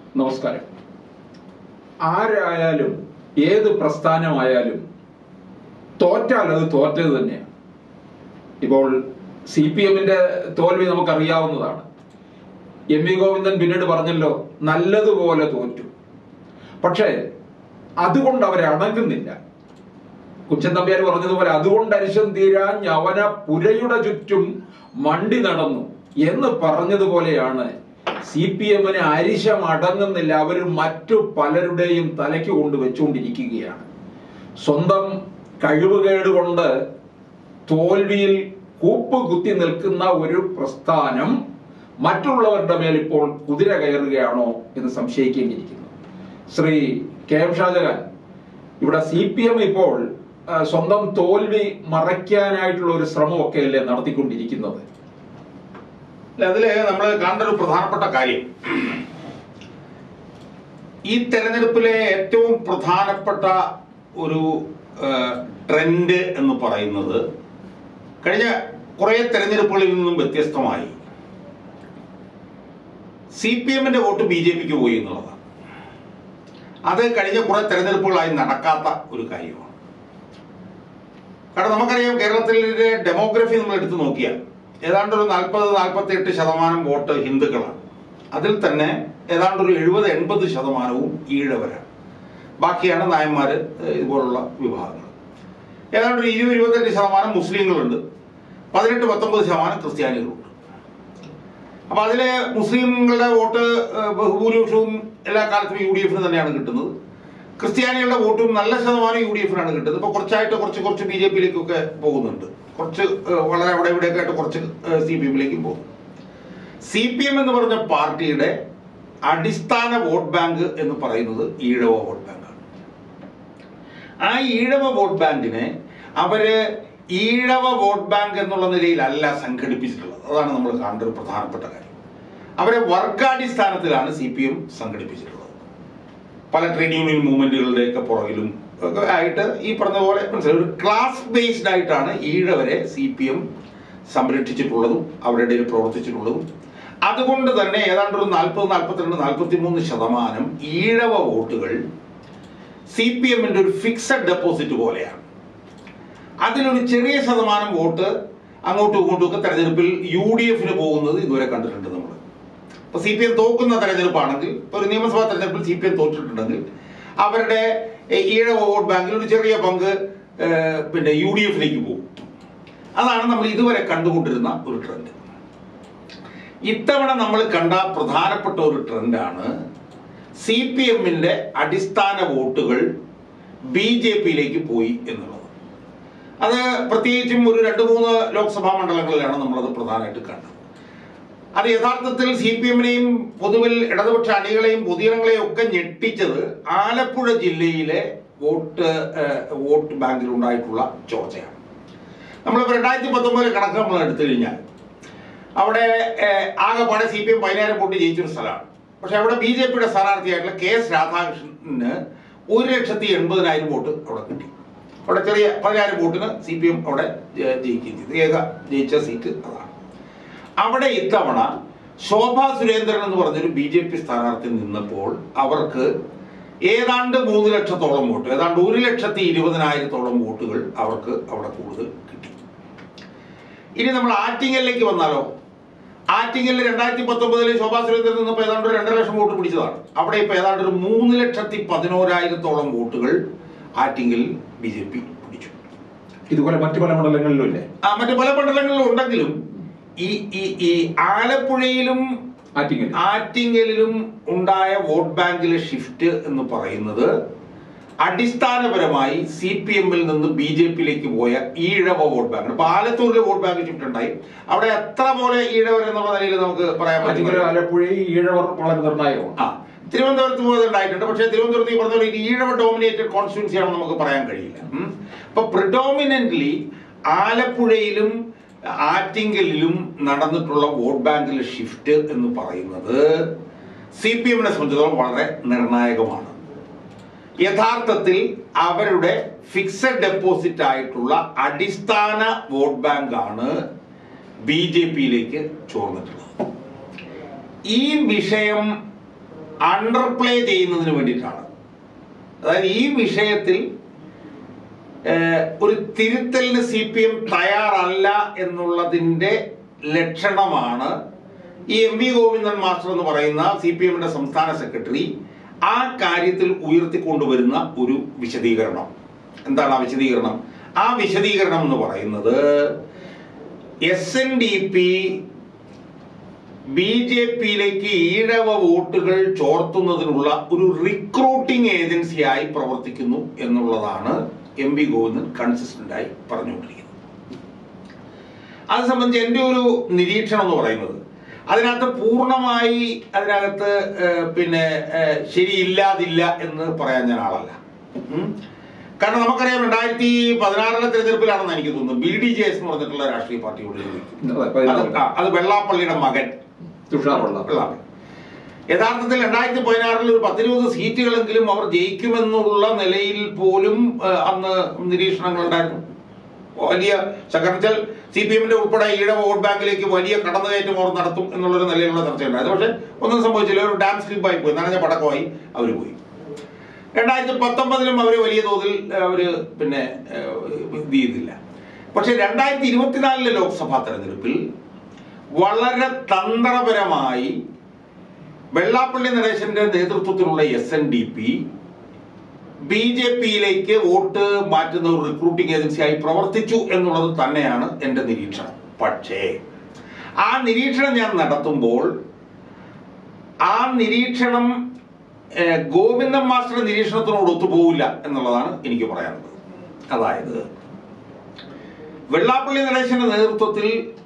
നമസ്കാരം ആരായാലും ഏത് പ്രസ്ഥാനമായാലും തോറ്റാൽ അത് തോറ്റത് തന്നെയാണ് ഇപ്പോൾ സി പി എമ്മിന്റെ തോൽവി നമുക്കറിയാവുന്നതാണ് എം വി ഗോവിന്ദൻ പിന്നീട് പറഞ്ഞല്ലോ നല്ലതുപോലെ തോറ്റു പക്ഷേ അതുകൊണ്ട് അവരെ അടങ്ങുന്നില്ല കുഞ്ചൻ തമ്പ്യാർ പറഞ്ഞതുപോലെ അതുകൊണ്ട് അരിശം തീരാൻ അവന പുരയുടെ ചുറ്റും മണ്ടി നടന്നു എന്ന് പറഞ്ഞതുപോലെയാണ് സി പി എമ്മിന് അരിശം അടങ്ങുന്നില്ല അവർ മറ്റു പലരുടെയും തലയ്ക്ക് കൊണ്ട് വെച്ചുകൊണ്ടിരിക്കുകയാണ് സ്വന്തം കഴിവുകേട് കൊണ്ട് തോൽവിയിൽ കൂപ്പ് കുത്തി നിൽക്കുന്ന ഒരു പ്രസ്ഥാനം മറ്റുള്ളവരുടെ മേൽ ഇപ്പോൾ കുതിര കയറുകയാണോ എന്ന് സംശയിക്കേണ്ടിയിരിക്കുന്നു ശ്രീ കെ എം ഷാജഹാൻ ഇവിടെ സി പി എം ഇപ്പോൾ ആ, സ്വന്തം തോൽവി മറയ്ക്കാനായിട്ടുള്ള ഒരു ശ്രമമൊക്കെ അല്ലേ നടത്തിക്കൊണ്ടിരിക്കുന്നത് അല്ല, അതില് നമ്മൾ കാണേണ്ട ഒരു പ്രധാനപ്പെട്ട കാര്യം ഈ തെരഞ്ഞെടുപ്പിലെ ഏറ്റവും പ്രധാനപ്പെട്ട ഒരു ട്രെൻഡ് എന്ന് പറയുന്നത് കഴിഞ്ഞ കുറെ തെരഞ്ഞെടുപ്പുകളിൽ നിന്നും വ്യത്യസ്തമായി സി പി എമ്മിന്റെ വോട്ട് ബി ജെ പിക്ക് പോയി എന്നുള്ളതാണ് അത് കഴിഞ്ഞ കുറെ തെരഞ്ഞെടുപ്പുകളായി നടക്കാത്ത ഒരു കാര്യമാണ് കാരണം നമുക്കറിയാം കേരളത്തിലെ ഡെമോഗ്രഫി നമ്മൾ എടുത്തു നോക്കിയാൽ ഏതാണ്ട് ഒരു നാൽപ്പത് നാൽപ്പത്തി എട്ട് ശതമാനം വോട്ട് ഹിന്ദുക്കളാണ് അതിൽ തന്നെ ഏതാണ്ട് ഒരു എഴുപത് എൺപത് ശതമാനവും ഈഴവരാണ് ബാക്കിയാണ് നായന്മാര് ഏഹ്, ഇതുപോലുള്ള വിഭാഗങ്ങൾ ഏതാണ്ട് ഒരു ഇരുപത് ഇരുപത്തെട്ട് ശതമാനം മുസ്ലിങ്ങളുണ്ട് പതിനെട്ട് പത്തൊമ്പത് ശതമാനം ക്രിസ്ത്യാനികളുണ്ട് അപ്പൊ അതിലെ മുസ്ലിങ്ങളുടെ വോട്ട് ഏഹ്, ബഹുഭൂരിപക്ഷവും എല്ലാ കാലത്തും യു ഡി എഫിന് തന്നെയാണ് കിട്ടുന്നത് ക്രിസ്ത്യാനികളുടെ വോട്ടും നല്ല ശതമാനം യു ഡി എഫിനാണ് കിട്ടുന്നത് ഇപ്പൊ കുറച്ചായിട്ട് കുറച്ച് കുറച്ച് ബി ജെ പിയിലേക്കൊക്കെ പോകുന്നുണ്ട് കുറച്ച് ഏഹ്, വളരെ അവിടെ ഇവിടെയൊക്കെ ആയിട്ട് കുറച്ച് സി പി എമ്മിലേക്കും പോകും സി പി എം എന്ന് പറഞ്ഞ പാർട്ടിയുടെ അടിസ്ഥാന വോട്ട് ബാങ്ക് എന്ന് പറയുന്നത് ഈഴവ വോട്ട് ബാങ്കാണ് ആ ഈഴവ വോട്ട് ബാങ്കിനെ അവര് ഈഴവ വോട്ട് ബാങ്ക് എന്നുള്ള നിലയിലല്ല സംഘടിപ്പിച്ചിട്ടുള്ളത് അതാണ് നമ്മൾ കാണേണ്ട ഒരു പ്രധാനപ്പെട്ട കാര്യം അവരെ വർഗാടിസ്ഥാനത്തിലാണ് സി പി എം സംഘടിപ്പിച്ചിട്ടുള്ളത് പല ട്രേഡ് യൂണിയൻ മൂവ്മെന്റുകളുടെ ഒക്കെ പുറകിലും ഒക്കെ ആയിട്ട് ഈ പറഞ്ഞ പോലെ മനസ്സിലായി ഒരു ക്ലാസ് ബേസ്ഡ് ആയിട്ടാണ് ഈഴവരെ സി പി എം സംരക്ഷിച്ചിട്ടുള്ളതും അവരുടെ ഇടയിൽ പ്രവർത്തിച്ചിട്ടുള്ളതും അതുകൊണ്ട് തന്നെ ഏതാണ്ട് ഒരു നാൽപ്പത് നാൽപ്പത്തിരണ്ട് നാൽപ്പത്തി മൂന്ന് ശതമാനം ഈഴവ വോട്ടുകൾ സി പി എമ്മിന്റെ ഒരു ഫിക്സഡ് ഡെപ്പോസിറ്റ് പോലെയാണ് അതിലൊരു ചെറിയ ശതമാനം വോട്ട് അങ്ങോട്ടും ഇങ്ങോട്ടും ഒക്കെ തെരഞ്ഞെടുപ്പിൽ യു ഡി എഫിന് പോകുന്നത് ഇതുവരെ കണ്ടിട്ടുണ്ട് നമ്മൾ ഇപ്പൊ സി പി എം തോക്കുന്ന തെരഞ്ഞെടുപ്പാണെങ്കിൽ ഇപ്പൊ ഒരു നിയമസഭാ തെരഞ്ഞെടുപ്പിൽ സി പി എം തോറ്റിട്ടുണ്ടെങ്കിൽ അവരുടെ ഏഹ്, ഈഴവ വോട്ട് ബാങ്കിൽ ഒരു ചെറിയ പങ്ക് ഏഹ്, പിന്നെ യു ഡി എഫിലേക്ക് പോകും അതാണ് നമ്മൾ ഇതുവരെ കണ്ടുകൊണ്ടിരുന്ന ഒരു ട്രെൻഡ് ഇത്തവണ നമ്മൾ കണ്ട പ്രധാനപ്പെട്ട ഒരു ട്രെൻഡാണ് സി പി എമ്മിന്റെ അടിസ്ഥാന വോട്ടുകൾ ബി ജെ പിയിലേക്ക് പോയി എന്നുള്ളത് അത് പ്രത്യേകിച്ചും ഒരു രണ്ട് മൂന്ന് ലോക്സഭാ മണ്ഡലങ്ങളിലാണ് നമ്മളത് പ്രധാനമായിട്ട് കണ്ടത് അത് യഥാർത്ഥത്തിൽ സി പി എമ്മിനെയും പൊതുവിൽ ഇടതുപക്ഷ അണികളെയും പൊതുജനങ്ങളെയും ഒക്കെ ഞെട്ടിച്ചത് ആലപ്പുഴ ജില്ലയിലെ വോട്ട് ഏഹ്, വോട്ട് ബാങ്കിൽ ഉണ്ടായിട്ടുള്ള ചോർച്ചയാണ് നമ്മളിപ്പോൾ രണ്ടായിരത്തി പത്തൊമ്പതിലെ കണക്ക് നമ്മൾ എടുത്തു കഴിഞ്ഞാൽ അവിടെ ഏഹ്, ആകെപ്പാടെ സി പി എം പതിനായിരം വോട്ട് ജയിച്ചൊരു സ്ഥലമാണ് പക്ഷെ അവിടെ ബി ജെ പിയുടെ സ്ഥാനാർത്ഥിയായിട്ടുള്ള കെ എസ് രാധാകൃഷ്ണന് ഒരു ലക്ഷത്തി എൺപതിനായിരം വോട്ട് അവിടെ കിട്ടി അവിടെ ചെറിയ പതിനായിരം വോട്ടിന് സി പി എം അവിടെ ജ- ജയിക്കുകയും ചെയ്തു ഏക ജയിച്ച സീറ്റ് അതാണ് അവിടെ ഇത്തവണ ശോഭാ സുരേന്ദ്രൻ എന്ന് പറഞ്ഞൊരു ബി ജെ പി സ്ഥാനാർത്ഥി നിന്നപ്പോൾ അവർക്ക് ഏതാണ്ട് മൂന്ന് ലക്ഷത്തോളം വോട്ട് ഏതാണ്ട് ഒരു ലക്ഷത്തി ഇരുപതിനായിരത്തോളം വോട്ടുകൾ അവർക്ക് അവിടെ കൂടുതൽ കിട്ടി ഇനി നമ്മൾ ആറ്റിങ്ങലിലേക്ക് വന്നാലോ ആറ്റിങ്ങലിൽ രണ്ടായിരത്തി പത്തൊമ്പതിൽ ശോഭാ സുരേന്ദ്രൻ നിന്നപ്പോൾ ഏതാണ്ട് ഒരു രണ്ടര ലക്ഷം വോട്ട് പിടിച്ചതാണ് അവിടെ ഇപ്പൊ ഏതാണ്ട് ഒരു മൂന്ന് ലക്ഷത്തി പതിനോരായിരത്തോളം വോട്ടുകൾ ആറ്റിങ്ങലിൽ ബി ജെ പി പിടിച്ചു ഇതുപോലെ മറ്റു പല മണ്ഡലങ്ങളിലും ഇല്ലേ ആ മറ്റു പല മണ്ഡലങ്ങളിലും ഉണ്ടെങ്കിലും ഈ ഈ ഈ ആലപ്പുഴയിലും ആറ്റിങ്ങൽ ആറ്റിങ്ങലിലും ഉണ്ടായ വോട്ട് ബാങ്കിലെ ഷിഫ്റ്റ് എന്ന് പറയുന്നത് അടിസ്ഥാനപരമായി സി പി എമ്മിൽ നിന്ന് ബി ജെ പിയിലേക്ക് പോയ ഈഴവ വോട്ട് ബാങ്ക് ഇപ്പൊ ആലത്തൂരിലെ വോട്ട് ബാങ്ക് ഷിഫ്റ്റ് ഉണ്ടായി അവിടെ എത്ര പോലെ ഈഴവർ എന്നുള്ള നിലയിൽ നമുക്ക് പറയാൻ ആറ്റിങ്ങൽ പറ്റും ആലപ്പുഴയിൽ ഈഴവർ വളരെ നിർണായകമാണ് ആ തിരുവനന്തപുരത്ത് പോയത് ഉണ്ടായിട്ടുണ്ട് പക്ഷേ തിരുവനന്തപുരത്ത് ഈ പറഞ്ഞ പോലെ ഇത് ഈഴവ ഡോമിനേറ്റഡ് കോൺസ്റ്റിറ്റ്യൻസി ആണെന്ന് നമുക്ക് പറയാൻ കഴിയില്ല ഉം. അപ്പൊ പ്രിഡോമിനന്റ്ലി ആലപ്പുഴയിലും ആറ്റിങ്കലിലും നടന്നിട്ടുള്ള വോട്ട് ബാങ്കിലെ ഷിഫ്റ്റ് എന്ന് പറയുന്നത് സി പി എമ്മിനെ സംബന്ധിച്ചിടത്തോളം വളരെ നിർണായകമാണ് യഥാർത്ഥത്തിൽ അവരുടെ ഫിക്സഡ് ഡെപ്പോസിറ്റ് ആയിട്ടുള്ള അടിസ്ഥാന വോട്ട് ബാങ്ക് ആണ് ബി ജെ പിയിലേക്ക് ചോർന്നിട്ടുള്ളത് ഈ വിഷയം അണ്ടർപ്ലേ ചെയ്യുന്നതിന് വേണ്ടിയിട്ടാണ് അതായത് ഈ വിഷയത്തിൽ ഏഹ്, ഒരു തിരുത്തലിന് സി പി എം തയ്യാറല്ല എന്നുള്ളതിന്റെ ലക്ഷണമാണ് ഈ എം വി ഗോവിന്ദൻ മാസ്റ്റർ എന്ന് പറയുന്ന സി പി എമ്മിന്റെ സംസ്ഥാന സെക്രട്ടറി ആ കാര്യത്തിൽ ഉയർത്തിക്കൊണ്ടുവരുന്ന ഒരു വിശദീകരണം എന്താണ് ആ വിശദീകരണം ആ വിശദീകരണം എന്ന് പറയുന്നത് S N D P B J പിയിലേക്ക് ഈഴവ വോട്ടുകൾ ചോർത്തുന്നതിനുള്ള ഒരു റിക്രൂട്ടിംഗ് ഏജൻസിയായി പ്രവർത്തിക്കുന്നു എന്നുള്ളതാണ് എം വി ഗോവിന്ദൻ കൺസിസ്റ്റന്റ് ആയി പറഞ്ഞുകൊണ്ടിരിക്കുന്നത് അത് സംബന്ധിച്ച് എൻ്റെ ഒരു നിരീക്ഷണം എന്ന് പറയുന്നത് അതിനകത്ത് പൂർണ്ണമായി അതിനകത്ത് ഏഹ്, പിന്നെ ഏഹ്, ശരിയില്ലാതില്ല എന്ന് പറയാൻ ഞാൻ ആളല്ല ഉം. കാരണം നമുക്കറിയാം രണ്ടായിരത്തി പതിനാറിലെ തെരഞ്ഞെടുപ്പിലാണെന്ന് എനിക്ക് തോന്നുന്നു ബി ഡി ജെ എസ് എന്ന് പറഞ്ഞിട്ടുള്ള രാഷ്ട്രീയ പാർട്ടിയോട് അതെ, അത് ആ, അത് വെള്ളാപ്പള്ളിയുടെ മകൻ തുഷാറുള്ള വെള്ളാപ്പള്ളി യഥാർത്ഥത്തിൽ രണ്ടായിരത്തി പതിനാറിൽ ഒരു പത്തിരുപത് സീറ്റുകളെങ്കിലും അവർ ജയിക്കുമെന്നുള്ള നിലയിൽ പോലും ആ, അന്ന് നിരീക്ഷണങ്ങൾ ഉണ്ടായിരുന്നു വലിയ ശങ്കർച്ചൽ സി പി എമ്മിന്റെ ഉൾപ്പെടെ ഈഴ വോട്ട് ബാങ്കിലേക്ക് വലിയ കടന്നുകയറ്റം അവർ നടത്തും എന്നുള്ളൊരു നിലയിലുള്ള ചർച്ചയുണ്ടായിരുന്നു പക്ഷെ ഒന്നും സംഭവിച്ചില്ല ഒരു ഡാം സ്ലിപ്പായി പോയി നനഞ്ഞ പടക്കമായി അവർ പോയി രണ്ടായിരത്തി പത്തൊമ്പതിലും അവർ വലിയ തോതിൽ അവർ പിന്നെ ഏഹ്, ഇത് ചെയ്തില്ല പക്ഷെ രണ്ടായിരത്തി ഇരുപത്തിനാലിലെ ലോക്സഭാ തെരഞ്ഞെടുപ്പിൽ വളരെ തന്ത്രപരമായി വെള്ളാപ്പള്ളി നടേശന്റെ നേതൃത്വത്തിലുള്ള S N D P B J പിയിലേക്ക് വോട്ട് മാറ്റുന്ന ഒരു റിക്രൂട്ടിംഗ് ഏജൻസിയായി പ്രവർത്തിച്ചു എന്നുള്ളത് തന്നെയാണ് എൻ്റെ നിരീക്ഷണം പക്ഷേ ആ നിരീക്ഷണം ഞാൻ നടത്തുമ്പോൾ ആ നിരീക്ഷണം ഏഹ്, ഗോവിന്ദൻ മാസ്റ്റർ നിരീക്ഷണത്തിനോട് ഒത്തുപോകില്ല എന്നുള്ളതാണ് എനിക്ക് പറയാനുള്ളത് അതായത് വെള്ളാപ്പള്ളി നടേശന്റെ നേതൃത്വത്തിൽ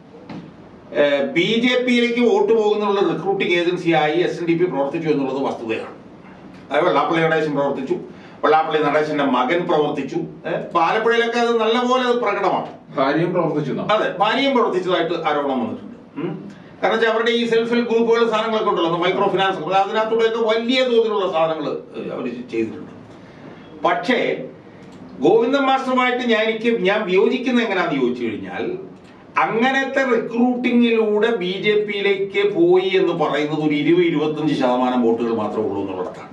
ബി ജെ പിയിലേക്ക് വോട്ട് പോകുന്നുള്ള റിക്രൂട്ടിംഗ് ഏജൻസിയായി എസ് എൻ ഡി പി പ്രവർത്തിച്ചു എന്നുള്ളത് വസ്തുതയാണ് അതായത് വെള്ളാപ്പള്ളി നടേശൻ പ്രവർത്തിച്ചു വെള്ളാപ്പള്ളി നടേശന്റെ മകൻ പ്രവർത്തിച്ചു ഏഹ്, ഇപ്പൊ ആലപ്പുഴയിലൊക്കെ അത് നല്ലപോലെ അത് പ്രകടമാണ് ഭാര്യയും പ്രവർത്തിച്ചു എന്നാ. അതെ ഭാര്യയും പ്രവർത്തിച്ചതായിട്ട് ആരോപണം വന്നിട്ടുണ്ട് ഉം. കാരണം വെച്ചാൽ അവരുടെ ഈ സെൽഫ് ഹെൽപ്പ് ഗ്രൂപ്പുകൾ സാധനങ്ങളൊക്കെ ഉണ്ടല്ലോ മൈക്രോ ഫിനാൻസ് അതിനകത്തൂടെയൊക്കെ വലിയ തോതിലുള്ള സാധനങ്ങൾ അവർ ചെയ്തിട്ടുണ്ട് പക്ഷേ ഗോവിന്ദൻ മാസ്റ്ററുമായിട്ട് ഞാൻ എനിക്ക് ഞാൻ വിയോജിക്കുന്ന എങ്ങനെയാണെന്ന് ചോദിച്ചു കഴിഞ്ഞാൽ അങ്ങനത്തെ റിക്രൂട്ടിങ്ങിലൂടെ ബി ജെ പിയിലേക്ക് പോയി എന്ന് പറയുന്നത് ഒരു ഇരുപത് ഇരുപത്തഞ്ച് ശതമാനം വോട്ടുകൾ മാത്രമേ ഉള്ളൂ എന്നുള്ളതാണ്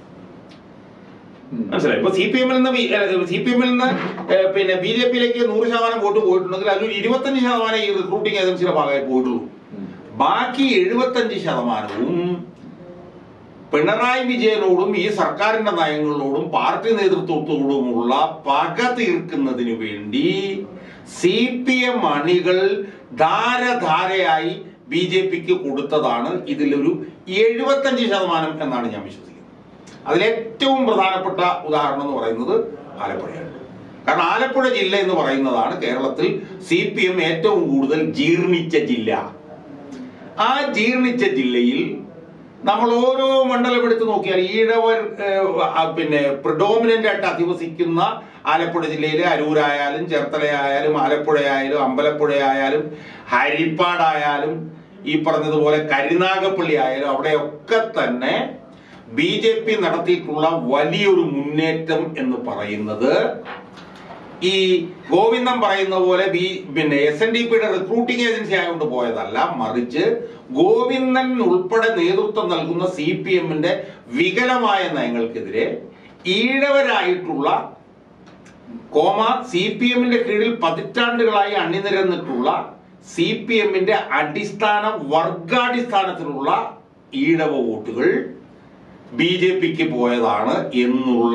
ഉം. മനസ്സിലായി ഇപ്പൊ സി പി എമ്മിൽ നിന്ന് സി പി എമ്മിൽ നിന്ന് ഏഹ്, പിന്നെ ബി ജെ പിയിലേക്ക് നൂറ് ശതമാനം വോട്ട് പോയിട്ടുണ്ടെങ്കിൽ അതിലൊരു ഇരുപത്തഞ്ച് ശതമാനം ഈ റിക്രൂട്ടിംഗ് ഏജൻസിയുടെ ഭാഗമായി പോയിട്ടുള്ളൂ ഉം. ബാക്കി എഴുപത്തഞ്ച് ശതമാനവും പിണറായി വിജയനോടും ഈ സർക്കാരിന്റെ നയങ്ങളോടും പാർട്ടി നേതൃത്വത്തോടുമുള്ള പക തീർക്കുന്നതിന് വേണ്ടി സി പി എം അണികൾ ധാരധാരയായി ബി ജെ പിക്ക് കൊടുത്തതാണ് ഇതിലൊരു എഴുപത്തഞ്ച് ശതമാനം എന്നാണ് ഞാൻ വിശ്വസിക്കുന്നത് അതിലേറ്റവും പ്രധാനപ്പെട്ട ഉദാഹരണം എന്ന് പറയുന്നത് ആലപ്പുഴയാണ് കാരണം ആലപ്പുഴ ജില്ല എന്ന് പറയുന്നതാണ് കേരളത്തിൽ സി പി എം ഏറ്റവും കൂടുതൽ ജീർണിച്ച ജില്ല ആ ജീർണിച്ച ജില്ലയിൽ നമ്മൾ ഓരോ മണ്ഡലം എടുത്ത് നോക്കിയാൽ ഈഴവർ ഏഹ്, ആ, പിന്നെ പ്രിഡോമിനന്റ് ആയിട്ട് അധിവസിക്കുന്ന ആലപ്പുഴ ജില്ലയിലെ അരൂരായാലും ചേർത്തലയായാലും ആലപ്പുഴയായാലും അമ്പലപ്പുഴയായാലും ഹരിപ്പാടായാലും ഈ പറഞ്ഞതുപോലെ കരുനാഗപ്പള്ളി ആയാലും അവിടെയൊക്കെ തന്നെ ബി ജെ പി നടത്തിയിട്ടുള്ള വലിയൊരു മുന്നേറ്റം എന്ന് പറയുന്നത് ഈ ഗോവിന്ദൻ പറയുന്ന പോലെ ബി പിന്നെ എസ് എൻ ഡി പിയുടെ റിക്രൂട്ടിംഗ് ഏജൻസി ആയതുകൊണ്ട് പോയതല്ല മറിച്ച് ഗോവിന്ദൻ ഉൾപ്പെടെ നേതൃത്വം നൽകുന്ന സി പി എമ്മിന്റെ വികലമായ നയങ്ങൾക്കെതിരെ ഈഴവരായിട്ടുള്ള കോമ സി പി എമ്മിന്റെ കീഴിൽ പതിറ്റാണ്ടുകളായി അണിനിരന്നിട്ടുള്ള സി പി എമ്മിന്റെ അടിസ്ഥാന വർഗാടിസ്ഥാനത്തിലുള്ള ഈഴവ വോട്ടുകൾ ബി ജെ പിക്ക് പോയതാണ് എന്നുള്ള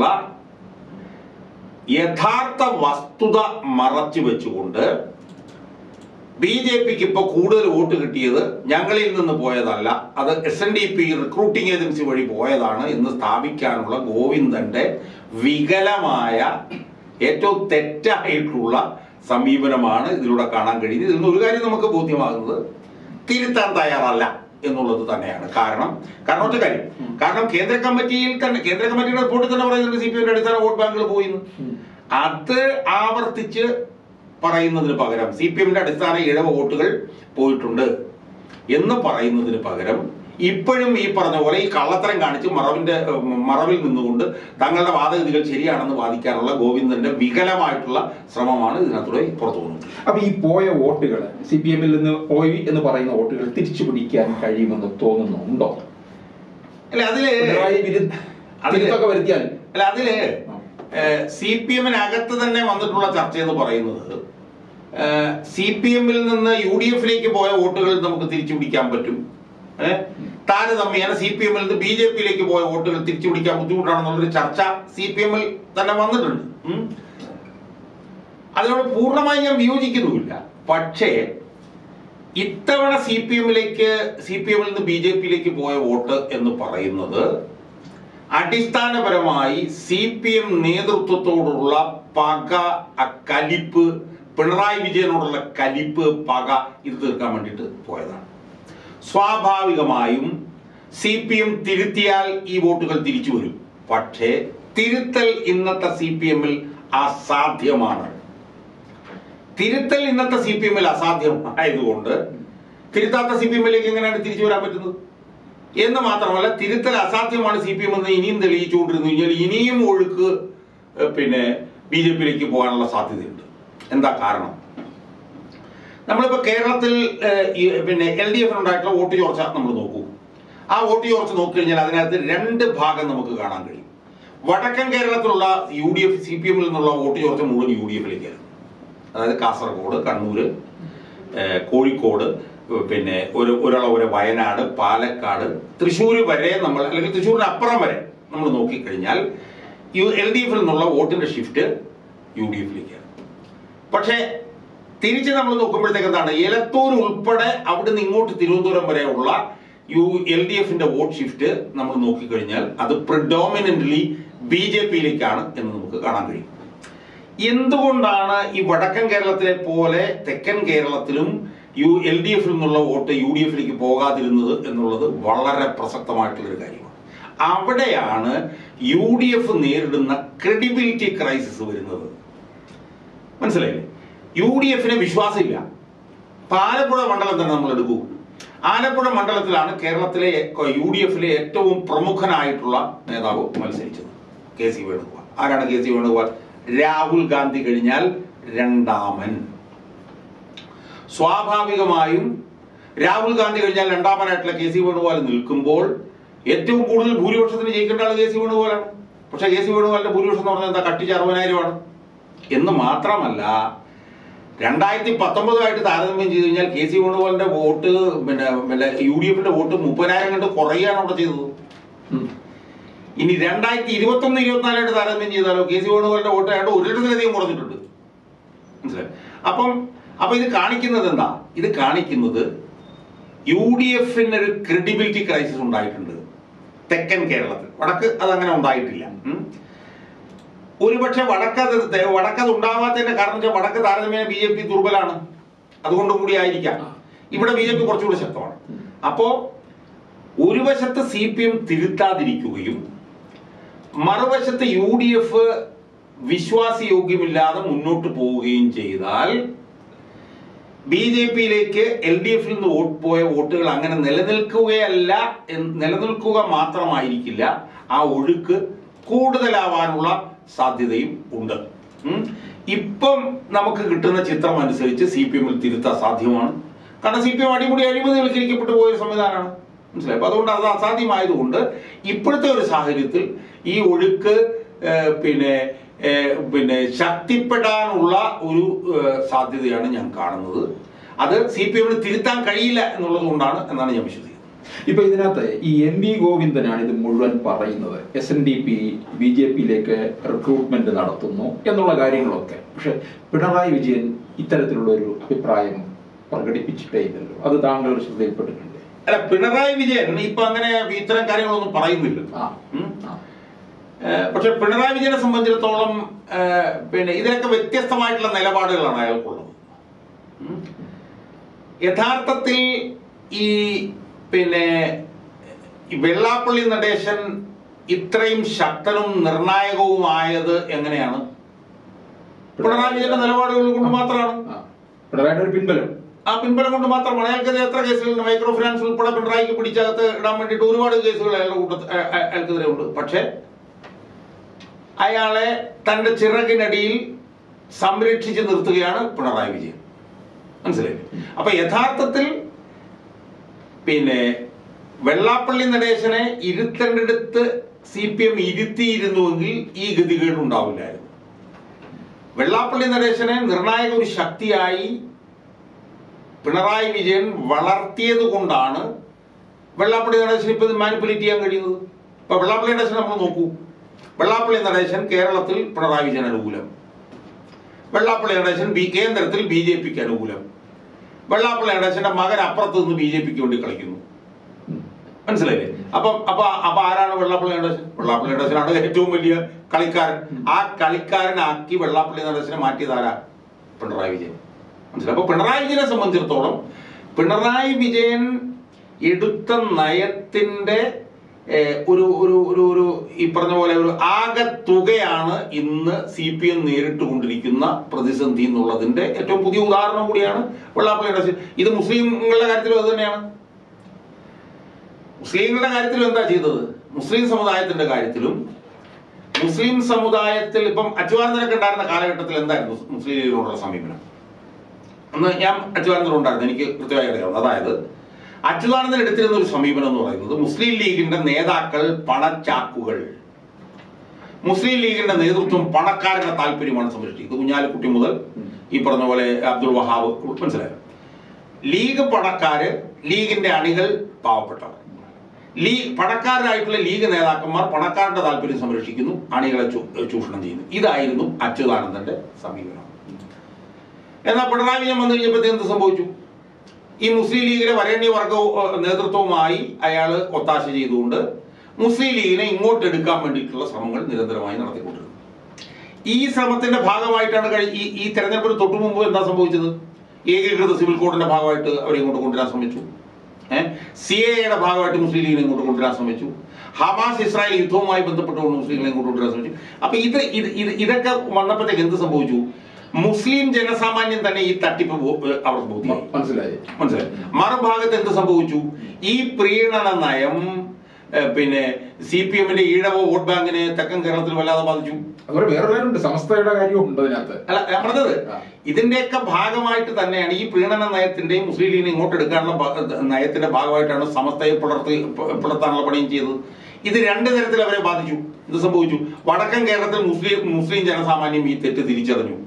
യഥാർത്ഥ വസ്തുത മറച്ചു വെച്ചുകൊണ്ട് ബി ജെ പിക്ക് ഇപ്പൊ കൂടുതൽ വോട്ട് കിട്ടിയത് ഞങ്ങളിൽ നിന്ന് പോയതല്ല അത് S N D P recruiting agency വഴി പോയതാണ് എന്ന് സ്ഥാപിക്കാനുള്ള ഗോവിന്ദന്റെ വികലമായ ഏറ്റവും തെറ്റായിട്ടുള്ള സമീപനമാണ് ഇതിലൂടെ കാണാൻ കഴിയുന്നത് ഇതിൽ നിന്ന് ഒരു കാര്യം നമുക്ക് ബോധ്യമാകുന്നത് തിരുത്താൻ തയ്യാറല്ല എന്നുള്ളത് തന്നെയാണ് കാരണം കാരണം ഒറ്റ കാര്യം കാരണം കേന്ദ്ര കമ്മിറ്റിയിൽ തന്നെ കേന്ദ്ര കമ്മിറ്റിയുടെ റിപ്പോർട്ടിൽ തന്നെ പറയുന്നുണ്ട് സി പി എമ്മിന്റെ അടിസ്ഥാന വോട്ട് ബാങ്കുകൾ പോയി എന്ന്. അത് ആവർത്തിച്ച് പറയുന്നതിന് പകരം സി പി എമ്മിന്റെ അടിസ്ഥാന ഇഴവ വോട്ടുകൾ പോയിട്ടുണ്ട് എന്ന് പറയുന്നതിന് പകരം ഇപ്പോഴും ഈ പറഞ്ഞ പോലെ ഈ കള്ളത്തരം കാണിച്ച് മറവിന്റെ ഉം, മറവിൽ നിന്നുകൊണ്ട് തങ്ങളുടെ വാദഗതികൾ ശരിയാണെന്ന് വാദിക്കാനുള്ള ഗോവിന്ദന്റെ വികലമായിട്ടുള്ള ശ്രമമാണ് ഇതിനകത്തൂടെ പുറത്തു പോകുന്നത് അപ്പൊ ഈ പോയ വോട്ടുകൾ സി പി എമ്മിൽ നിന്ന് പോയി എന്ന് പറയുന്ന വോട്ടുകൾ തിരിച്ചു പിടിക്കാൻ കഴിയുമെന്ന് തോന്നുന്നുണ്ടോ അല്ല അതില് പിണറായി വിരു- അതില് തിരുത്തൊക്കെ വരുത്തിയാൽ അല്ല അതില് സി പി എമ്മിനകത്ത് തന്നെ വന്നിട്ടുള്ള ചർച്ച എന്ന് പറയുന്നത് സി പി എമ്മിൽ നിന്ന് യു ഡി എഫിലേക്ക് പോയ വോട്ടുകൾ നമുക്ക് തിരിച്ചു പിടിക്കാൻ പറ്റും ഏഹ് താരതമ്യേന സി പി എമ്മിൽ നിന്ന് ബി ജെ പിയിലേക്ക് പോയ വോട്ടുകൾ തിരിച്ചു പിടിക്കാൻ ബുദ്ധിമുട്ടാണെന്നുള്ളൊരു ചർച്ച സി പി എമ്മിൽ തന്നെ വന്നിട്ടുണ്ട് ഉം. അതിനോട് പൂർണ്ണമായി ഞാൻ വിയോജിക്കുന്നുമില്ല പക്ഷേ ഇത്തവണ സി പി എമ്മിലേക്ക് സി പി എമ്മിൽ നിന്ന് ബി ജെ പിയിലേക്ക് പോയ വോട്ട് എന്ന് പറയുന്നത് അടിസ്ഥാനപരമായി സി പി എം നേതൃത്വത്തോടുള്ള പക ആ കലിപ്പ് പിണറായി വിജയനോടുള്ള കലിപ്പ് പക ഇത് തീർക്കാൻ വേണ്ടിയിട്ട് പോയതാണ് സ്വാഭാവികമായും സി പി എം തിരുത്തിയാൽ ഈ വോട്ടുകൾ തിരിച്ചു വരും പക്ഷേ തിരുത്തൽ ഇന്നത്തെ സി പി എമ്മിൽ അസാധ്യമാണ് തിരുത്തൽ ഇന്നത്തെ സി പി എമ്മിൽ അസാധ്യമായതുകൊണ്ട് തിരുത്താത്ത സി പി എമ്മിലേക്ക് എങ്ങനെയാണ് തിരിച്ചു വരാൻ പറ്റുന്നത് എന്ന് മാത്രമല്ല തിരുത്തൽ അസാധ്യമാണ് സി പി എം എന്ന് ഇനിയും തെളിയിച്ചുകൊണ്ടിരുന്നു കഴിഞ്ഞാൽ ഇനിയും ഒഴുക്ക് ഏഹ്, പിന്നെ ബി ജെ പിയിലേക്ക് പോകാനുള്ള സാധ്യതയുണ്ട് എന്താ കാരണം നമ്മളിപ്പോ കേരളത്തിൽ ഏഹ്, ഈ പിന്നെ എൽ ഡി എഫിനുണ്ടായിട്ടുള്ള വോട്ട് ചോർച്ച നമ്മൾ നോക്കൂ ആ വോട്ട് ചോർച്ച നോക്കിക്കഴിഞ്ഞാൽ അതിനകത്ത് രണ്ട് ഭാഗം നമുക്ക് കാണാൻ കഴിയും വടക്കൻ കേരളത്തിലുള്ള U D F C P എമ്മിൽ നിന്നുള്ള വോട്ട് ചോർച്ച മുഴുവൻ യു ഡി എഫിലേക്കായിരുന്നു അതായത് കാസർഗോഡ് കണ്ണൂര് ഏഹ്, കോഴിക്കോട് ഏഹ്, പിന്നെ ഒരു ഒരളവ് വയനാട് പാലക്കാട് തൃശ്ശൂർ വരെ നമ്മൾ അല്ലെങ്കിൽ തൃശ്ശൂരിന് അപ്പുറം വരെ നമ്മൾ നോക്കിക്കഴിഞ്ഞാൽ യു എൽ ഡി എഫിൽ നിന്നുള്ള വോട്ടിന്റെ ഷിഫ്റ്റ് യു ഡി എഫിലേക്കാണ് പക്ഷേ തിരിച്ച് നമ്മൾ നോക്കുമ്പോഴത്തേക്ക് എന്താണ് എലത്തൂർ ഉൾപ്പെടെ അവിടെ നിന്ന് ഇങ്ങോട്ട് തിരുവനന്തപുരം വരെയുള്ള യു എൽ ഡി എഫിന്റെ വോട്ട് ഷിഫ്റ്റ് നമ്മൾ നോക്കിക്കഴിഞ്ഞാൽ അത് പ്രിഡോമിനന്റ്ലി ബി ജെ പിയിലേക്കാണ് എന്ന് നമുക്ക് കാണാൻ കഴിയും എന്തുകൊണ്ടാണ് ഈ വടക്കൻ കേരളത്തിലെ പോലെ തെക്കൻ കേരളത്തിലും യു എൽ ഡി എഫിൽ നിന്നുള്ള വോട്ട് യു ഡി എഫിലേക്ക് പോകാതിരുന്നത് എന്നുള്ളത് വളരെ പ്രസക്തമായിട്ടുള്ള ഒരു കാര്യമാണ് അവിടെയാണ് യു ഡി എഫ് നേരിടുന്ന ക്രെഡിബിലിറ്റി ക്രൈസിസ് വരുന്നത് മനസ്സിലായില്ലേ യു ഡി എഫിന് വിശ്വാസമില്ല ഇപ്പൊ ആലപ്പുഴ മണ്ഡലം തന്നെ നമ്മൾ എടുക്കൂ ആലപ്പുഴ മണ്ഡലത്തിലാണ് കേരളത്തിലെ യു ഡി എഫിലെ ഏറ്റവും പ്രമുഖനായിട്ടുള്ള നേതാവ് മത്സരിച്ചത് കെ സി വേണുഗോപാൽ ആരാണ് കെ സി വേണുഗോപാൽ രാഹുൽ ഗാന്ധി കഴിഞ്ഞാൽ രണ്ടാമൻ സ്വാഭാവികമായും രാഹുൽ ഗാന്ധി കഴിഞ്ഞാൽ രണ്ടാമനായിട്ടുള്ള കെ സി വേണുഗോപാൽ നിൽക്കുമ്പോൾ ഏറ്റവും കൂടുതൽ ഭൂരിപക്ഷത്തിന് ജയിക്കേണ്ട ആൾ കെ സി വേണുഗോപാലാണ് പക്ഷെ കെ സി വേണുഗോപാലിന്റെ ഭൂരിപക്ഷം എന്ന് പറഞ്ഞാൽ എന്താ കട്ടിച്ച് അറുപതിനായിരമാണ് എന്ന് മാത്രമല്ല രണ്ടായിരത്തി പത്തൊമ്പതുമായിട്ട് താരതമ്യം ചെയ്ത് കഴിഞ്ഞാൽ കെ സി വേണുഗോപാലിന്റെ വോട്ട് പിന്നെ പിന്നെ യു ഡി എഫിന്റെ വോട്ട് മുപ്പതിനായിരം കണ്ട് കുറയുകയാണ് അവിടെ ചെയ്തത് ഉം. ഇനി രണ്ടായിരത്തി ഇരുപത്തി ഒന്ന് ഇരുപത്തിനാലായിട്ട് താരതമ്യം ചെയ്താലോ കെ സി വേണുഗോപാലിന്റെ വോട്ട് ഏതാണ്ട് ഒരു ലക്ഷത്തിലധികം കുറഞ്ഞിട്ടുണ്ട് മനസ്സിലായി അപ്പം അപ്പൊ ഇത് കാണിക്കുന്നത് എന്താ ഇത് കാണിക്കുന്നത് യു ഡി എഫിന് ഒരു ക്രെഡിബിലിറ്റി ക്രൈസിസ് ഉണ്ടായിട്ടുണ്ട് തെക്കൻ കേരളത്തിൽ വടക്ക് അതങ്ങനെ ഉണ്ടായിട്ടില്ല ഉം. ഒരുപക്ഷെ വടക്കത് തെ- വടക്കത് ഉണ്ടാവാത്തതിന്റെ കാരണം വെച്ചാൽ വടക്ക് താരതമ്യേന ബി ജെ പി ദുർബലാണ് അതുകൊണ്ടും കൂടി ആയിരിക്കാം ഇവിടെ ബി ജെ പി കുറച്ചുകൂടി ശക്തമാണ് അപ്പോ ഒരു വശത്ത് സി പി എം തിരുത്താതിരിക്കുകയും മറുവശത്ത് യു ഡി എഫ് വിശ്വാസയോഗ്യമില്ലാതെ മുന്നോട്ട് പോവുകയും ചെയ്താൽ ബി ജെ പിയിലേക്ക് എൽ ഡി എഫിൽ നിന്ന് വോട്ട് പോയ വോട്ടുകൾ അങ്ങനെ നിലനിൽക്കുകയല്ല എന്ന് നിലനിൽക്കുക മാത്രമായിരിക്കില്ല ആ ഒഴുക്ക് കൂടുതലാവാനുള്ള സാധ്യതയും ഉണ്ട് ഉം. ഇപ്പം നമുക്ക് കിട്ടുന്ന ചിത്രം അനുസരിച്ച് സി പി എമ്മിൽ തിരുത്താൻ സാധ്യമാണ് കാരണം സി പി എം അടിമുടി അഴിമതിവൽക്കരിക്കപ്പെട്ടു പോയ ഒരു സംവിധാനമാണ് മനസ്സിലായി അപ്പൊ അതുകൊണ്ട് അത് അസാധ്യമായതുകൊണ്ട് ഇപ്പോഴത്തെ ഒരു സാഹചര്യത്തിൽ ഈ ഒഴുക്ക് ഏഹ്, പിന്നെ ഏഹ്, പിന്നെ ശക്തിപ്പെടാനുള്ള ഒരു ഏഹ്, സാധ്യതയാണ് ഞാൻ കാണുന്നത് അത് സി പി എമ്മിന് തിരുത്താൻ കഴിയില്ല എന്നുള്ളത് കൊണ്ടാണ് എന്നാണ് ഞാൻ വിശ്വസിക്കുന്നത് ഇപ്പൊ ഇതിനകത്ത് ഈ എം വി ഗോവിന്ദനാണ് ഇത് മുഴുവൻ പറയുന്നത് S N D P B J പിയിലേക്ക് റിക്രൂട്ട്മെന്റ് നടത്തുന്നു എന്നുള്ള കാര്യങ്ങളൊക്കെ പക്ഷെ പിണറായി വിജയൻ ഇത്തരത്തിലുള്ള ഒരു അഭിപ്രായം പ്രകടിപ്പിച്ചിട്ടേ ഇല്ലല്ലോ അത് താങ്കൾ ശ്രദ്ധയിൽപ്പെട്ടിട്ടുണ്ട് അല്ല പിണറായി വിജയൻ ഇപ്പൊ അങ്ങനെ ഇത്തരം കാര്യങ്ങളൊന്നും പറയുന്നില്ല ആ ഉം. ആ. ഏഹ് പക്ഷെ പിണറായി വിജയനെ സംബന്ധിച്ചിടത്തോളം ഏഹ് പിന്നെ ഇതിനൊക്കെ വ്യത്യസ്തമായിട്ടുള്ള നിലപാടുകളാണ് അയാൾക്കുള്ളത് ഉം. യഥാർത്ഥത്തിൽ ഈ പിന്നെ ഈ വെള്ളാപ്പള്ളി നടേശൻ ഇത്രയും ശക്തനും നിർണായകവുമായത് എങ്ങനെയാണ് പിണറായി വിജയന്റെ നിലപാടുകൾ കൊണ്ട് മാത്രമാണ് ആ. പിണറായിയുടെ ഒരു പിൻബലം ആ പിൻബലം കൊണ്ട് മാത്രമാണ് അയാൾക്കെതിരെ എത്ര കേസുകളുണ്ട് മൈക്രോ ഫിനാൻസ് ഉൾപ്പെടെ പിണറായിക്ക് പിടിച്ചകത്ത് ഇടാൻ വേണ്ടിയിട്ട് ഒരുപാട് കേസുകൾ അയാളുടെ കൂട്ടത്തിൽ അയ- അയ- അയാൾക്കെതിരെ ഉണ്ട് പക്ഷേ അയാളെ തന്റെ ചിറകിനടിയിൽ സംരക്ഷിച്ച് നിർത്തുകയാണ് പിണറായി വിജയൻ മനസ്സിലായി അപ്പൊ യഥാർത്ഥത്തിൽ പിന്നെ വെള്ളാപ്പള്ളി നടേശനെ ഇരുത്തേണ്ടടുത്ത് സി പി എം ഇരുത്തിയിരുന്നുവെങ്കിൽ ഈ ഗതികേട് ഉണ്ടാവില്ലായിരുന്നു വെള്ളാപ്പള്ളി നടേശനെ നിർണായക ഒരു ശക്തിയായി പിണറായി വിജയൻ വളർത്തിയത് കൊണ്ടാണ് വെള്ളാപ്പള്ളി നടേശൻ ഇപ്പൊ മാനിപ്പുലേറ്റ് ചെയ്യാൻ കഴിയുന്നത് ഇപ്പൊ വെള്ളാപ്പള്ളി നടേശൻ നമ്മൾ നോക്കൂ വെള്ളാപ്പള്ളി നടേശൻ കേരളത്തിൽ പിണറായി വിജയൻ അനുകൂലം വെള്ളാപ്പള്ളി നടേശൻ ബി കേന്ദ്രത്തിൽ ബി ജെ പിക്ക് അനുകൂലം വെള്ളാപ്പള്ളി നടേശന്റെ മകൻ അപ്പുറത്ത് നിന്ന് ബി ജെ പിക്ക് വേണ്ടി കളിക്കുന്നു മനസ്സിലായില്ലേ അപ്പൊ അപ്പൊ അപ്പൊ ആരാണ് വെള്ളാപ്പള്ളി നടേശൻ വെള്ളാപ്പള്ളി നടേശനാണ് ഏറ്റവും വലിയ കളിക്കാരൻ ആ കളിക്കാരനാക്കി വെള്ളാപ്പള്ളി നടേശനെ മാറ്റിയതാരാ പിണറായി വിജയൻ മനസ്സിലായി അപ്പൊ പിണറായി വിജയനെ സംബന്ധിച്ചിടത്തോളം പിണറായി വിജയൻ എടുത്ത നയത്തിന്റെ ഏഹ്, ഒരു ഒരു ഒരു ഒരു ഈ പറഞ്ഞ പോലെ ഒരു ആകെ തുകയാണ് ഇന്ന് സി പി എം നേരിട്ട് കൊണ്ടിരിക്കുന്ന പ്രതിസന്ധി എന്നുള്ളതിന്റെ ഏറ്റവും പുതിയ ഉദാഹരണം കൂടിയാണ് വെള്ളാപ്പള്ളി നടേശൻ ഇത് മുസ്ലിങ്ങളുടെ കാര്യത്തിലും അത് തന്നെയാണ് മുസ്ലിങ്ങളുടെ കാര്യത്തിലും എന്താ ചെയ്തത് മുസ്ലിം സമുദായത്തിന്റെ കാര്യത്തിലും മുസ്ലിം സമുദായത്തിൽ ഇപ്പം അച്ചുവാനന്ദനൊക്കെ ഉണ്ടായിരുന്ന കാലഘട്ടത്തിൽ എന്തായിരുന്നു മുസ്ലിം ലീഗിനോടുള്ള സമീപനം അന്ന് ഞാൻ അച്യുതാനന്ദൻ ഉണ്ടായിരുന്നു എനിക്ക് കൃത്യമായി അറിയാം അതായത് അച്യുതാനന്ദൻ എടുത്തിരുന്ന ഒരു സമീപനം എന്ന് പറയുന്നത് മുസ്ലിം ലീഗിന്റെ നേതാക്കൾ പണച്ചാക്കുകൾ മുസ്ലിം ലീഗിന്റെ നേതൃത്വം പണക്കാരുടെ താല്പര്യമാണ് സംരക്ഷിക്കുന്നത് കുഞ്ഞാലിക്കുട്ടി മുതൽ ഈ പറഞ്ഞ പോലെ അബ്ദുൾ വഹാബ് മനസ്സിലായോ ലീഗ് പണക്കാര് ലീഗിന്റെ അണികൾ പാവപ്പെട്ടവർ ലീ പണക്കാരായിട്ടുള്ള ലീഗ് നേതാക്കന്മാർ പണക്കാരുടെ താല്പര്യം സംരക്ഷിക്കുന്നു അണികളെ ചൂ- ചൂഷണം ചെയ്യുന്നു ഇതായിരുന്നു അച്യുതാനന്ദന്റെ സമീപനം എന്നാൽ പിണറായി വിജയൻ വന്നു കഴിഞ്ഞപ്പോൾ എന്ത് സംഭവിച്ചു ഈ മുസ്ലിം ലീഗിലെ വരേണ്യ വർഗ ഏഹ്, നേതൃത്വവുമായി അയാൾ ഒത്താശ ചെയ്തുകൊണ്ട് മുസ്ലിം ലീഗിനെ ഇങ്ങോട്ട് എടുക്കാൻ വേണ്ടിയിട്ടുള്ള ശ്രമങ്ങൾ നിരന്തരമായി നടത്തിക്കൊണ്ടിരുന്നു ഈ ശ്രമത്തിന്റെ ഭാഗമായിട്ടാണ് കഴി ഈ ഈ തെരഞ്ഞെടുപ്പിന് തൊട്ടു മുമ്പ് എന്താ സംഭവിച്ചത് ഏകീകൃത സിവിൽ കോഡിന്റെ ഭാഗമായിട്ട് അവരെ ഇങ്ങോട്ട് കൊണ്ടുവരാൻ ശ്രമിച്ചു സി എയുടെ ഭാഗമായിട്ട് മുസ്ലിം ലീഗിനെ ഇങ്ങോട്ട് കൊണ്ടുവരാൻ ശ്രമിച്ചു ഹമാസ് ഇസ്രായേൽ യുദ്ധവുമായി ബന്ധപ്പെട്ടുകൊണ്ട് മുസ്ലിങ്ങളെ ഇങ്ങോട്ട് കൊണ്ടുവരാൻ ശ്രമിച്ചു അപ്പൊ ഇത് ഇത് ഇത് ഇതൊക്കെ വന്നപ്പോഴത്തേക്ക് എന്ത് സംഭവിച്ചു മുസ്ലിം ജനസാമാന്യം തന്നെ ഈ തട്ടിപ്പ് ബോ- ഏഹ് അവർക്ക് ബോധ്യമായി മനസ്സിലായി മനസ്സിലായി മറുഭാഗത്ത് എന്ത് സംഭവിച്ചു ഈ പ്രീണന നയം ഏഹ്, പിന്നെ സി പി എമ്മിന്റെ ഈഴവ വോട്ട് ബാങ്കിനെ തെക്കൻ കേരളത്തിൽ വല്ലാതെ ബാധിച്ചു അതുപോലെ വേറെ കാര്യമുണ്ട് സമസ്തയുടെ കാര്യവും ഉണ്ട് അതിനകത്ത് അല്ല ഞാൻ പറഞ്ഞത് ആ. ഇതിന്റെയൊക്കെ ഭാഗമായിട്ട് തന്നെയാണ് ഈ പ്രീണന നയത്തിന്റെയും മുസ്ലിം ലീഗിനെ ഇങ്ങോട്ട് എടുക്കാനുള്ള ഭാ- നയത്തിന്റെ ഭാഗമായിട്ടാണ് സമസ്തയെ പുലർത്തി പുലർത്താനുള്ള പണിയും ചെയ്തത് ഇത് രണ്ട് തരത്തിൽ അവരെ ബാധിച്ചു ഇത് സംഭവിച്ചു വടക്കൻ കേരളത്തിൽ മുസ്ലിം മുസ്ലിം ജനസാമാന്യം ഈ തെറ്റ് തിരിച്ചറിഞ്ഞു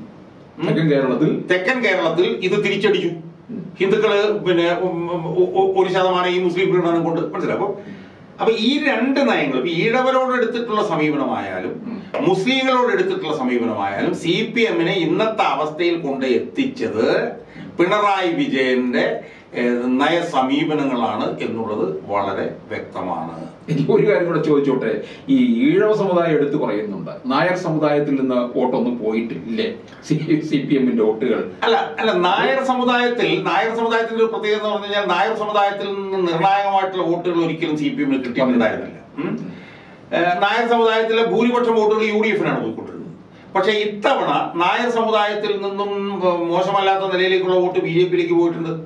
ഉം. തെക്കൻ കേരളത്തിൽ തെക്കൻ കേരളത്തിൽ ഇത് തിരിച്ചടിച്ചു ഹിന്ദുക്കള് പിന്നെ ഉം, ഉം, ഒ- ഒ- ഒരു ശതമാനം ഈ മുസ്ലിം പ്രീണനം കൊണ്ട് മനസ്സിലായി അപ്പൊ അപ്പൊ ഈ രണ്ട് നയങ്ങളും ഈഴവരോട് എടുത്തിട്ടുള്ള സമീപനമായാലും മുസ്ലിങ്ങളോട് എടുത്തിട്ടുള്ള സമീപനമായാലും സി പി എമ്മിനെ ഇന്നത്തെ അവസ്ഥയിൽ കൊണ്ട് എത്തിച്ചത് പിണറായി വിജയന്റെ ഏഹ്, നയ സമീപനങ്ങളാണ് എന്നുള്ളത് വളരെ വ്യക്തമാണ് എനിക്ക് ഒരു കാര്യം കൂടെ ചോദിച്ചോട്ടെ ഈ ഈഴവ സമുദായം എടുത്തു പറയുന്നുണ്ട് നായർ സമുദായത്തിൽ നിന്ന് വോട്ടൊന്നും പോയിട്ടില്ലേ സി പി എമ്മിന്റെ വോട്ടുകൾ അല്ല അല്ല നായർ സമുദായത്തിൽ നായർ സമുദായത്തിന്റെ ഒരു പ്രത്യേകത എന്ന് പറഞ്ഞു കഴിഞ്ഞാൽ നായർ സമുദായത്തിൽ നിന്ന് നിർണായകമായിട്ടുള്ള വോട്ടുകൾ ഒരിക്കലും സി പി എമ്മിന് കിട്ടിയിട്ടുണ്ടായിരുന്നില്ല ഉം. ഏഹ് നായർ സമുദായത്തിലെ ഭൂരിപക്ഷം വോട്ടുകൾ യു ഡി എഫിനാണ് പോയിക്കൊണ്ടിരുന്നത് പക്ഷെ ഇത്തവണ നായർ സമുദായത്തിൽ നിന്നും ഏഹ്, മോശമല്ലാത്ത നിലയിലേക്കുള്ള വോട്ട് ബി ജെ പിയിലേക്ക് പോയിട്ടുണ്ട്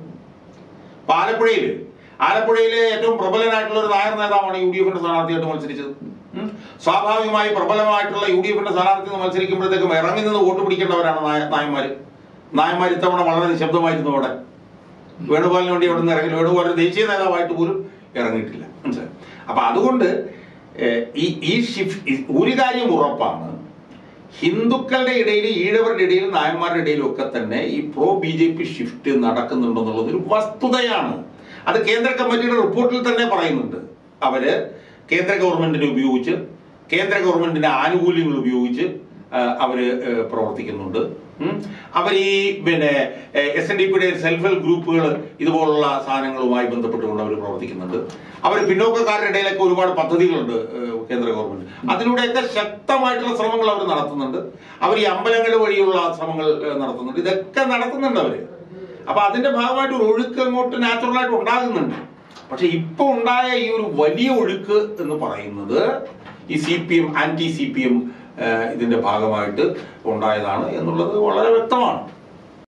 ഇപ്പൊ ആലപ്പുഴയില് ആലപ്പുഴയിലെ ഏറ്റവും പ്രബലനായിട്ടുള്ള ഒരു നായർ നേതാവാണ് യു ഡി എഫിന്റെ സ്ഥാനാർത്ഥിയായിട്ട് മത്സരിച്ചത് ഉം. സ്വാഭാവികമായി പ്രബലമായിട്ടുള്ള യു ഡി എഫിന്റെ സ്ഥാനാർത്ഥി നിന്ന് മത്സരിക്കുമ്പോഴത്തേക്കും ഇറങ്ങി നിന്ന് വോട്ട് പിടിക്കേണ്ടവരാണ് നായ നായന്മാര് നായന്മാർ ഇത്തവണ വളരെ നിശബ്ദമായിരുന്നു അവിടെ വേണുഗോപാലിന് വേണ്ടി അവിടെ നിന്ന് ഇറങ്ങി വേണുഗോപാൽ ദേശീയ നേതാവായിട്ട് പോലും ഇറങ്ങിയിട്ടില്ല മനസ്സിലായി അപ്പൊ അതുകൊണ്ട് ഏഹ്, ഈ ഈ ഷിഫ്റ്റ് ഒരു കാര്യം ഉറപ്പാണ് ഹിന്ദുക്കളുടെ ഇടയിൽ ഈഴവരുടെ ഇടയിൽ നായന്മാരുടെ ഇടയിലും ഒക്കെ തന്നെ ഈ pro B J P shift നടക്കുന്നുണ്ടെന്നുള്ളത് ഒരു വസ്തുതയാണ് അത് കേന്ദ്ര കമ്മിറ്റിയുടെ റിപ്പോർട്ടിൽ തന്നെ പറയുന്നുണ്ട് അവര് കേന്ദ്ര ഗവൺമെന്റിനെ ഉപയോഗിച്ച് കേന്ദ്ര ഗവൺമെന്റിന്റെ ആനുകൂല്യങ്ങൾ ഉപയോഗിച്ച് ആ, അവര് ഏ, പ്രവർത്തിക്കുന്നുണ്ട് ഉം. അവർ ഈ പിന്നെ എസ് എൻ ഡി പിയുടെ സെൽഫ് ഹെൽപ്പ് ഗ്രൂപ്പുകൾ ഇതുപോലുള്ള സാധനങ്ങളുമായി ബന്ധപ്പെട്ടുകൊണ്ട് അവർ പ്രവർത്തിക്കുന്നുണ്ട് അവർ പിന്നോക്കക്കാരുടെ ഇടയിലൊക്കെ ഒരുപാട് പദ്ധതികളുണ്ട് ഏ, കേന്ദ്ര ഗവൺമെന്റ് അതിലൂടെയൊക്കെ ശക്തമായിട്ടുള്ള ശ്രമങ്ങൾ അവർ നടത്തുന്നുണ്ട് അവർ ഈ അമ്പലങ്ങൾ വഴിയുള്ള ശ്രമങ്ങൾ ഏ, നടത്തുന്നുണ്ട് ഇതൊക്കെ നടത്തുന്നുണ്ട് അവര് അപ്പൊ അതിന്റെ ഭാഗമായിട്ട് ഒരു ഒഴുക്ക് അങ്ങോട്ട് നാച്ചുറലായിട്ട് ഉണ്ടാകുന്നുണ്ട് പക്ഷെ ഇപ്പൊ ഉണ്ടായ ഈ ഒരു വലിയ ഒഴുക്ക് എന്ന് പറയുന്നത് ഈ C P M anti C P M ഇതിന്റെ ഭാഗമായിട്ട് ഉണ്ടായതാണ് എന്നുള്ളത് വളരെ വ്യക്തമാണ്